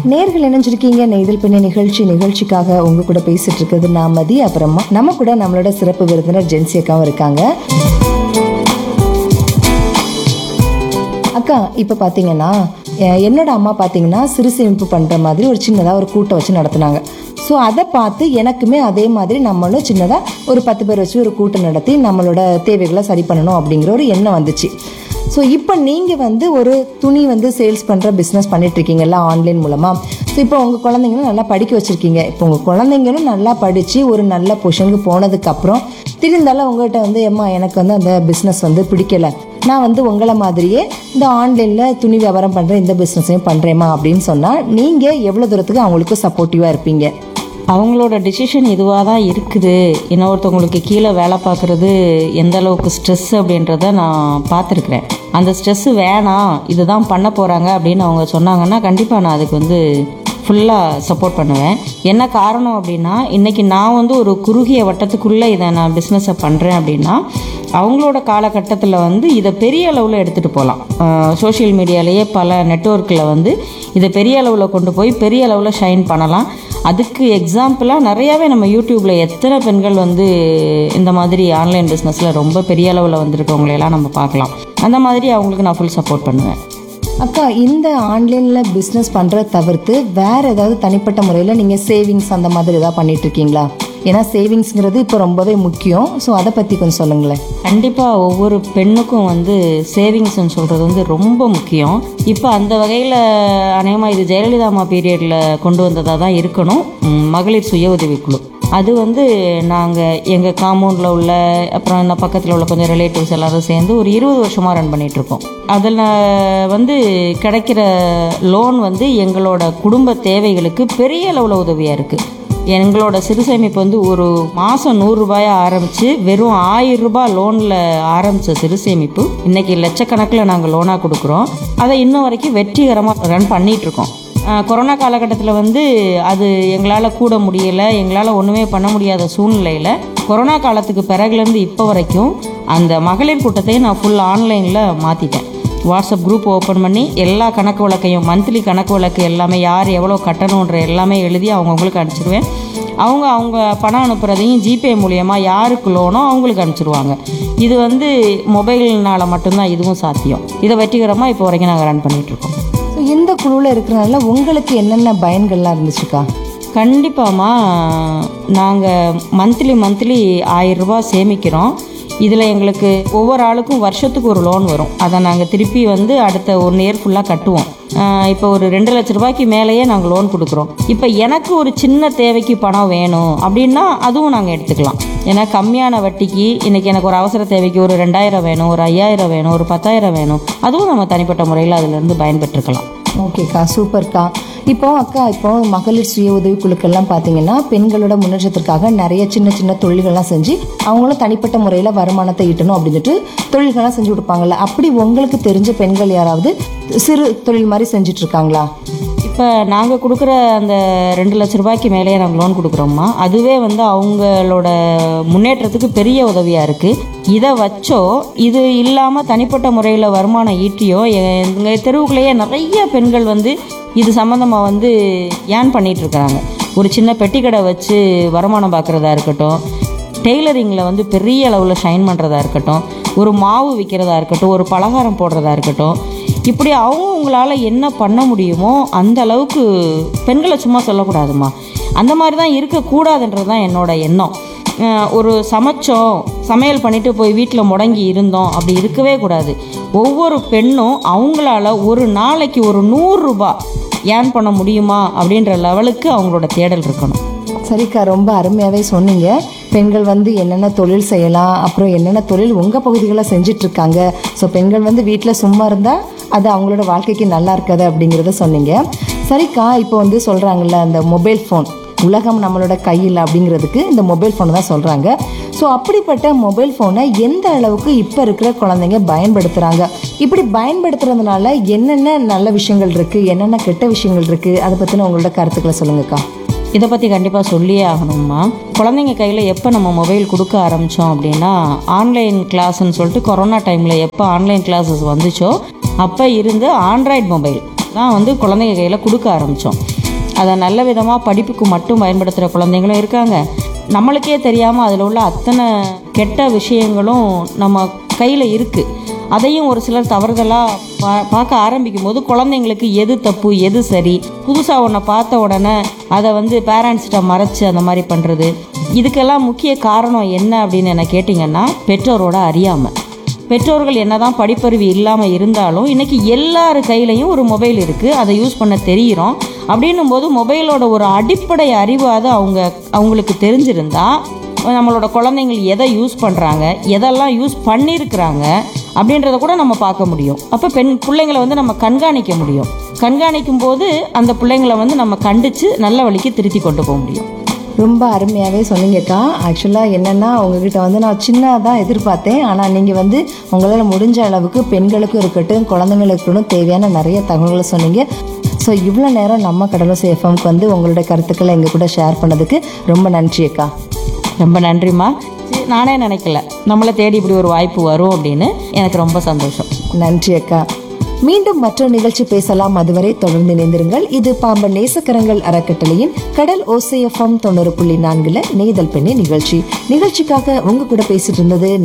நேர்கள் இணைஞ்சிருக்கீங்க நெய்தல் பெண்ணை நிகழ்ச்சி நிகழ்ச்சிக்காக உங்க கூட பேசிட்டு இருக்கிறது நான் மதி அப்புறமா நம்ம கூட நம்மளோட சிறப்பு விருந்தினர் ஜென்சி அக்காவும் இருக்காங்க அக்கா இப்போ பார்த்தீங்கன்னா எ- என்னோட அம்மா பார்த்தீங்கன்னா சிறு சேமிப்பு பண்ணுற மாதிரி ஒரு சின்னதாக ஒரு கூட்டை வச்சு நடத்துனாங்க ஸோ அதை பார்த்து எனக்குமே அதே மாதிரி நம்மளும் சின்னதாக ஒரு பத்து பேர் வச்சு ஒரு கூட்டம் நடத்தி நம்மளோட தேவைகளை சரி பண்ணணும் அப்படிங்கிற ஒரு எண்ணம் வந்துச்சு ஸோ இப்போ நீங்கள் வந்து ஒரு துணி வந்து சேல்ஸ் பண்ணுற பிஸ்னஸ் பண்ணிட்டு இருக்கீங்கல்ல ஆன்லைன் மூலமாக ஸோ இப்போ உங்கள் குழந்தைங்களும் நல்லா படிக்க வச்சுருக்கீங்க இப்போ உங்கள் குழந்தைங்களும் நல்லா படித்து ஒரு நல்ல பொசிஷனுக்கு போனதுக்கப்புறம் திருந்தாலும் உங்கள்கிட்ட வந்து ஏம்மா எனக்கு வந்து அந்த பிஸ்னஸ் வந்து பிடிக்கல நான் வந்து உங்களை மாதிரியே இந்த ஆன்லைனில் துணி வியாபாரம் பண்ணுற இந்த பிஸ்னஸையும் பண்ணுறேம்மா அப்படின்னு சொன்னால் நீங்கள் எவ்வளோ தூரத்துக்கு அவங்களுக்கு சப்போர்ட்டிவாக இருப்பீங்க அவங்களோட டிசிஷன் இதுவாக தான் இருக்குது இன்னொருத்தவங்களுக்கு கீழே வேலை பார்க்குறது எந்த அளவுக்கு ஸ்ட்ரெஸ் அப்படின்றத நான் பார்த்துருக்குறேன் அந்த ஸ்ட்ரெஸ்ஸு வேணாம் இதுதான் பண்ண போகிறாங்க அப்படின்னு அவங்க சொன்னாங்கன்னா கண்டிப்பாக நான் அதுக்கு வந்து ஃபுல்லாக சப்போர்ட் பண்ணுவேன் என்ன காரணம் அப்படின்னா இன்றைக்கி நான் வந்து ஒரு குறுகிய வட்டத்துக்குள்ளே இதை நான் பிஸ்னஸை பண்ணுறேன் அப்படின்னா அவங்களோட காலகட்டத்தில் வந்து இதை பெரிய அளவில் எடுத்துகிட்டு போகலாம் சோஷியல் மீடியாலேயே பல நெட்வொர்க்கில் வந்து இதை பெரிய அளவில் கொண்டு போய் பெரிய அளவில் ஷைன் பண்ணலாம் அதுக்கு எக்ஸாம்பிளாக நிறையாவே நம்ம யூடியூப்பில் எத்தனை பெண்கள் வந்து இந்த மாதிரி ஆன்லைன் பிஸ்னஸில் ரொம்ப பெரிய அளவில் வந்திருக்கவங்களையெல்லாம் நம்ம பார்க்கலாம் அந்த மாதிரி அவங்களுக்கு நான் ஃபுல் சப்போர்ட் பண்ணுவேன் அக்கா இந்த ஆன்லைனில் பிஸ்னஸ் பண்ணுறத தவிர்த்து வேறு ஏதாவது தனிப்பட்ட முறையில் நீங்கள் சேவிங்ஸ் அந்த மாதிரி ஏதாவது பண்ணிட்டு இருக்கீங்களா ஏன்னா சேவிங்ஸ்ங்கிறது இப்போ ரொம்பவே முக்கியம் ஸோ அதை பற்றி கொஞ்சம் சொல்லுங்களேன் கண்டிப்பாக ஒவ்வொரு பெண்ணுக்கும் வந்து சேவிங்ஸ்னு சொல்கிறது வந்து ரொம்ப முக்கியம் இப்போ அந்த வகையில் அநேகமாக இது ஜெயலலிதா அம்மா பீரியடில் கொண்டு வந்ததாக தான் இருக்கணும் ம், மகளிர் சுய உதவிக்குழு அது வந்து நாங்கள் எங்கள் காம்பவுண்டில் உள்ள அப்புறம் இந்த பக்கத்தில் உள்ள கொஞ்சம் ரிலேட்டிவ்ஸ் எல்லாரும் சேர்ந்து ஒரு இருபது வருஷமாக ரன் பண்ணிகிட்ருக்கோம் அதில் வந்து கிடைக்கிற லோன் வந்து எங்களோட குடும்ப தேவைகளுக்கு பெரிய அளவில் உதவியாக இருக்குது எங்களோட சிறு சேமிப்பு வந்து ஒரு மாதம் நூறுரூபாயா ஆரம்பித்து வெறும் ஆயிரம் ரூபாய் லோனில் ஆரம்பித்த சிறு சேமிப்பு இன்னைக்கு லட்சக்கணக்கில் நாங்கள் லோனாக கொடுக்குறோம் அதை இன்னும் வரைக்கும் வெற்றிகரமாக ரன் பண்ணிகிட்ருக்கோம் கொரோனா காலகட்டத்தில் வந்து அது எங்களால் கூட முடியலை எங்களால் ஒன்றுமே பண்ண முடியாத சூழ்நிலையில் கொரோனா காலத்துக்கு பிறகுலேருந்து இப்போ வரைக்கும் அந்த மகளிர் கூட்டத்தையும் நான் ஃபுல் ஆன்லைனில் மாற்றிட்டேன் வாட்ஸ்அப் குரூப் ஓப்பன் பண்ணி எல்லா கணக்கு வழக்கையும் மந்த்லி கணக்கு வழக்கு எல்லாமே யார் எவ்வளோ கட்டணுன்ற எல்லாமே எழுதி அவங்கவுங்களுக்கு அனுப்பிச்சிடுவேன் அவங்க அவங்க பணம் அனுப்புகிறதையும் ஜிபே மூலியமாக யாருக்கு லோனோ அவங்களுக்கு அனுப்பிச்சிடுவாங்க இது வந்து மொபைல்னால் மட்டும்தான் இதுவும் சாத்தியம் இதை வெற்றிகரமாக இப்போ வரைக்கும் நாங்கள் ரன் பண்ணிகிட்ருக்கோம் ஸோ இந்த குழுவில் இருக்கிறனால உங்களுக்கு என்னென்ன பயன்கள்லாம் இருந்துச்சுக்கா கண்டிப்பாம்மா நாங்கள் மந்த்லி மந்த்லி ஆயிரம் ரூபாய் சேமிக்கிறோம் இதில் எங்களுக்கு ஒவ்வொரு ஆளுக்கும் வருஷத்துக்கு ஒரு லோன் வரும் அதை நாங்கள் திருப்பி வந்து அடுத்த ஒன் இயர் ஃபுல்லாக கட்டுவோம் ஆஹ் இப்போ ஒரு ரெண்டு லட்ச ரூபாய்க்கு மேலேயே நாங்கள் லோன் கொடுக்குறோம் இப்போ எனக்கு ஒரு சின்ன தேவைக்கு பணம் வேணும் அப்படின்னா அதுவும் நாங்கள் எடுத்துக்கலாம் ஏன்னா கம்மியான வட்டிக்கு இன்னைக்கு எனக்கு ஒரு அவசர தேவைக்கு ஒரு ரெண்டாயிரம் வேணும் ஒரு ஐயாயிரம் வேணும் ஒரு பத்தாயிரம் வேணும் அதுவும் நம்ம தனிப்பட்ட முறையில் அதிலிருந்து பயன்பெற்றுக்கலாம் ஓகேக்கா சூப்பர்க்கா இப்போ அக்கா இப்போ மகளிர் சுய உதவி குழுக்கள்லாம் பார்த்தீங்கன்னா பெண்களோட முன்னேற்றத்திற்காக நிறைய சின்ன சின்ன தொழில்கள்லாம் செஞ்சு அவங்களும் தனிப்பட்ட முறையில் வருமானத்தை ஈட்டணும் அப்படின்ட்டு தொழில்கள்லாம் செஞ்சு கொடுப்பாங்கல்ல அப்படி உங்களுக்கு தெரிஞ்ச பெண்கள் யாராவது சிறு தொழில் மாதிரி செஞ்சுட்டு இருக்காங்களா இப்போ நாங்கள் கொடுக்குற அந்த ரெண்டு லட்ச ரூபாய்க்கு மேலேயே நாங்கள் லோன் கொடுக்குறோம்மா அதுவே வந்து அவங்களோட முன்னேற்றத்துக்கு பெரிய உதவியாக இருக்குது இதை வச்சோ இது இல்லாமல் தனிப்பட்ட முறையில் வருமானம் ஈட்டியோ எங்கள் தெருவுக்குள்ளேயே நிறைய பெண்கள் வந்து இது சம்மந்தமாக வந்து ஏன் பண்ணிட்டு இருக்காங்க ஒரு சின்ன பெட்டி கடை வச்சு வருமானம் பார்க்குறதா இருக்கட்டும் டெய்லரிங்கில் வந்து பெரிய அளவில் ஷைன் பண்ணுறதா இருக்கட்டும் ஒரு மாவு விற்கிறதா இருக்கட்டும் ஒரு பலகாரம் போடுறதா இருக்கட்டும் இப்படி அவங்கவுங்களால என்ன பண்ண முடியுமோ அந்த அளவுக்கு பெண்களை சும்மா சொல்லக்கூடாதும்மா அந்த மாதிரி தான் இருக்கக்கூடாதுன்றது தான் என்னோட எண்ணம் அஹ் ஒரு சமைச்சோம் சமையல் பண்ணிட்டு போய் வீட்டில் முடங்கி இருந்தோம் அப்படி இருக்கவே கூடாது ஒவ்வொரு பெண்ணும் அவங்களால ஒரு நாளைக்கு ஒரு நூறுரூபா ஏர்ன் பண்ண முடியுமா அப்படின்ற லெவலுக்கு அவங்களோட தேடல் இருக்கணும் சரிக்கா ரொம்ப அருமையாகவே சொன்னீங்க பெண்கள் வந்து என்னென்ன தொழில் செய்யலாம் அப்புறம் என்னென்ன தொழில் உங்கள் பகுதிகளில் செஞ்சுட்டு இருக்காங்க ஸோ பெண்கள் வந்து வீட்டில் சும்மா இருந்தால் அது அவங்களோட வாழ்க்கைக்கு நல்லா இருக்காது அப்படிங்கிறத சொன்னீங்க சரிக்கா இப்போ வந்து சொல்கிறாங்கல்ல அந்த மொபைல் ஃபோன் உலகம் நம்மளோட கையில் அப்படிங்கிறதுக்கு இந்த மொபைல் ஃபோனை தான் சொல்கிறாங்க ஸோ அப்படிப்பட்ட மொபைல் ஃபோனை எந்த அளவுக்கு இப்போ இருக்கிற குழந்தைங்க பயன்படுத்துகிறாங்க இப்படி பயன்படுத்துறதுனால என்னென்ன நல்ல விஷயங்கள் இருக்குது என்னென்ன கெட்ட விஷயங்கள் இருக்குது அதை பற்றின உங்களோட கருத்துக்களை சொல்லுங்கக்கா இதை பற்றி கண்டிப்பாக சொல்லியே ஆகணும்மா குழந்தைங்க கையில் எப்போ நம்ம மொபைல் கொடுக்க ஆரம்பித்தோம் அப்படின்னா ஆன்லைன் கிளாஸ்ன்னு சொல்லிட்டு கொரோனா டைமில் எப்போ ஆன்லைன் கிளாஸஸ் வந்துச்சோ அப்போ இருந்து ஆண்ட்ராய்டு மொபைல் தான் வந்து குழந்தைங்க கையில் கொடுக்க ஆரம்பித்தோம் அதை நல்ல விதமாக படிப்புக்கு மட்டும் பயன்படுத்துகிற குழந்தைங்களும் இருக்காங்க நம்மளுக்கே தெரியாமல் அதில் உள்ள அத்தனை கெட்ட விஷயங்களும் நம்ம கையில் இருக்குது அதையும் ஒரு சிலர் தவறுதலாக பா பார்க்க ஆரம்பிக்கும் போது குழந்தைங்களுக்கு எது தப்பு எது சரி புதுசாக ஒன்றை பார்த்த உடனே அதை வந்து பேரண்ட்ஸ்கிட்ட மறைச்சு அந்த மாதிரி பண்ணுறது இதுக்கெல்லாம் முக்கிய காரணம் என்ன அப்படின்னு என்ன கேட்டிங்கன்னா பெற்றோரோட அறியாமை பெற்றோர்கள் என்னதான் படிப்பறிவு இல்லாமல் இருந்தாலும் இன்னைக்கு எல்லார் கையிலையும் ஒரு மொபைல் இருக்குது அதை யூஸ் பண்ண தெரிகிறோம் அப்படின்னும் போது மொபைலோட ஒரு அடிப்படை அறிவாவது அவங்க அவங்களுக்கு தெரிஞ்சிருந்தா நம்மளோட குழந்தைங்கள் எதை யூஸ் பண்ணுறாங்க எதெல்லாம் யூஸ் பண்ணியிருக்கிறாங்க அப்படின்றத கூட நம்ம பார்க்க முடியும் அப்போ பெண் பிள்ளைங்களை வந்து நம்ம கண்காணிக்க முடியும் கண்காணிக்கும் போது அந்த பிள்ளைங்களை வந்து நம்ம கண்டித்து நல்ல வழிக்கு திருத்தி கொண்டு போக முடியும் ரொம்ப அருமையாகவே சொன்னீங்கக்கா ஆக்சுவலாக என்னென்னா உங்ககிட்ட வந்து நான் சின்னதாக தான் எதிர்பார்த்தேன் ஆனால் நீங்கள் வந்து உங்களால் முடிஞ்ச அளவுக்கு பெண்களுக்கும் இருக்கட்டும் குழந்தைங்களுக்கு இருக்கட்டும் தேவையான நிறைய தகவல்களை சொன்னீங்க ஸோ இவ்வளோ நேரம் நம்ம கடலோசை எஃப்எம்க்கு வந்து உங்களோட கருத்துக்களை எங்கள் கூட ஷேர் பண்ணதுக்கு ரொம்ப நன்றி அக்கா ரொம்ப நன்றிம்மா சரி, நானே நினைக்கல நம்மளை தேடி இப்படி ஒரு வாய்ப்பு வரும் அப்படின்னு எனக்கு ரொம்ப சந்தோஷம் நன்றி அக்கா மீண்டும் மற்ற நிகழ்ச்சி பேசலாம் அதுவரை தொடர்ந்து இணைந்திருங்கள் இது பாம்பன் நேசக்கரங்கள் அறக்கட்டளையின் கடல் ஓசைஎஃப்எம் தொண்ணூறு புள்ளி நான்குல நெய்தல் பெண்ணே நிகழ்ச்சி நிகழ்ச்சிக்காக உங்க கூட பேசிட்டு இருந்தது